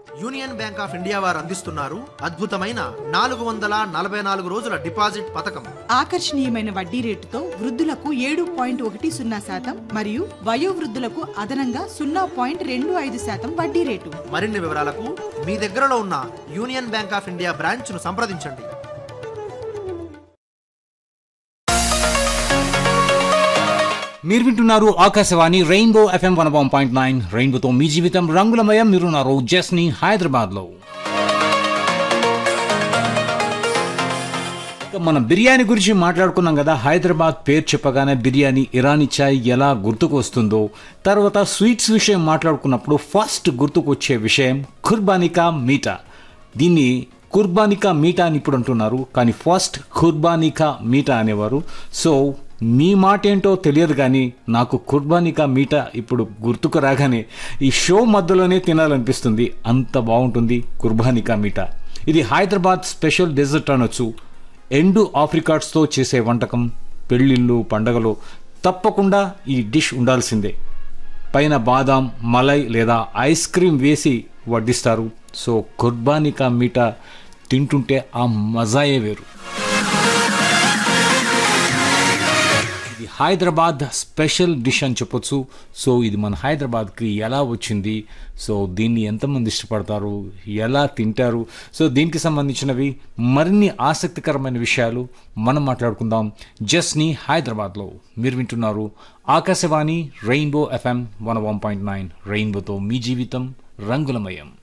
union Bank of India వారు అందిస్తున్నారు అద్భుతమైన నాలుగు వందల నలభై నాలుగు రోజుల డిపాజిట్ పథకం ఆకర్షణీయమైన వడ్డీ రేటుతో వృద్ధులకు ఏడు పాయింట్ ఒకటి సున్నా శాతం మరియు వయోవృద్ధులకు అదనంగా సున్నా పాయింట్ రెండు ఐదు శాతం వడ్డీ రేటు మరిన్ని వివరాలకు మీ దగ్గరలో ఉన్న Union Bank of India branch ను సంప్రదించండి మీరు వింటున్నారు Akashvani Rainbow FM one one point nine రెయిన్బోతో మీ జీవితం రంగులమయం మీరున్నారు జస్ని హైదరాబాద్ లో మనం బిర్యానీ గురించి మాట్లాడుకున్నాం కదా హైదరాబాద్ పేరు చెప్పగానే బిర్యానీ ఇరానీ చాయ్ ఎలా గుర్తుకు వస్తుందో తర్వాత స్వీట్స్ విషయం మాట్లాడుకున్నప్పుడు ఫస్ట్ గుర్తుకు వచ్చే విషయం ఖుర్బానికా మీఠా దీన్ని కుర్బానికా మీఠా అని ఇప్పుడు అంటున్నారు కానీ ఫస్ట్ ఖుర్బానికా మీఠా అనేవారు సో మీ మాట ఏంటో తెలియదు కానీ నాకు కుర్బానికా మీఠా ఇప్పుడు గుర్తుకు రాగానే ఈ షో మధ్యలోనే తినాలనిపిస్తుంది అంత బాగుంటుంది కుర్బానికా మీఠా ఇది హైదరాబాద్ స్పెషల్ డెజర్ట్ అనొచ్చు ఎండు ఆఫ్రికాట్స్తో చేసే వంటకం పెళ్ళిళ్ళు పండగలు తప్పకుండా ఈ డిష్ ఉండాల్సిందే పైన బాదాం మలై లేదా ఐస్ క్రీమ్ వేసి వడ్డిస్తారు సో కుర్బానికా మీఠా తింటుంటే ఆ మజాయే వేరు ఇది హైదరాబాద్ స్పెషల్ డిష్ అని చెప్పొచ్చు సో ఇది మన హైదరాబాద్కి ఎలా వచ్చింది సో దీన్ని ఎంతమంది ఇష్టపడతారు ఎలా తింటారు సో దీనికి సంబంధించినవి మరిన్ని ఆసక్తికరమైన విషయాలు మనం మాట్లాడుకుందాం జస్ని హైదరాబాద్లో మీరు వింటున్నారు Akashvani Rainbow FM one one point nine రెయిన్బోతో మీ జీవితం రంగులమయం